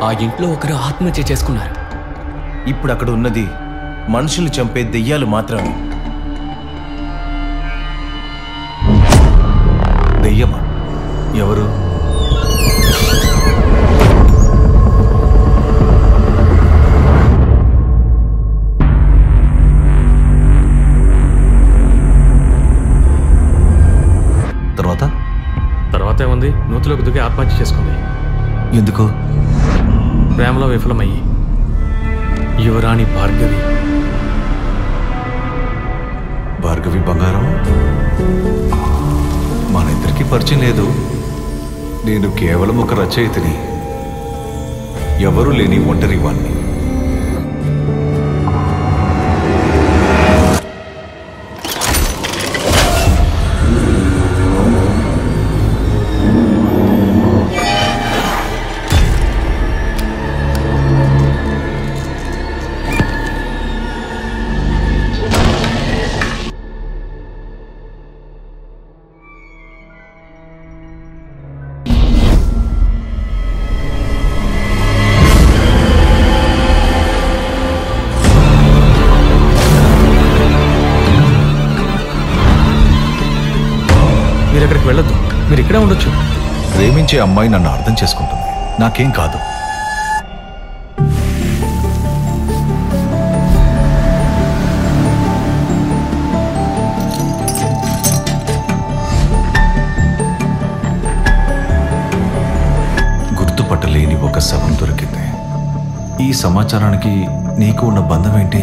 ఆ ఇంట్లో ఒకరు ఆత్మహత్య చేసుకున్నారు ఇప్పుడు అక్కడ ఉన్నది మనుషుల్ని చంపే దెయ్యాలు మాత్రమే దెయ్యమా ఎవరు తర్వాత తర్వాత ఏముంది నూతిలోకి దిగి ఆత్మహత్య చేసుకుంది ఎందుకు ప్రేమలో విఫలమయ్యి యువరాణి భార్గవి భార్గవి బంగారం మన ఇద్దరికి పరిచయం లేదు నేను కేవలం ఒక రచయితని ఎవరు లేని ఒంటరి వాణ్ణి మీరు ఎక్కడికి వెళ్ళొద్దు మీరు ఇక్కడే ఉండొచ్చు ప్రేమించే అమ్మాయి నన్ను అర్థం చేసుకుంటుంది నాకేం కాదు గుర్తుపట్టలేని ఒక శవం దొరికింది ఈ సమాచారానికి నీకు ఉన్న బంధం ఏంటి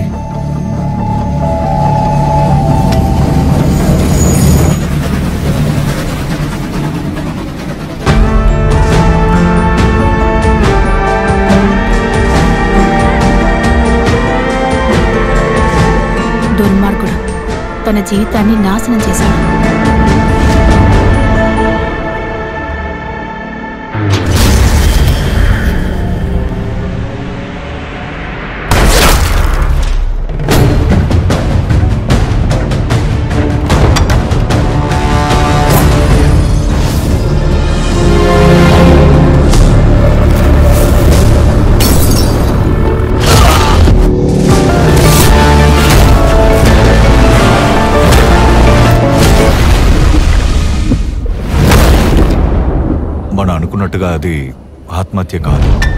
దుర్మార్గుడు తన జీవితాన్ని నాశనం చేశాడు మనం అనుకున్నట్టుగా అది ఆత్మహత్య కాదు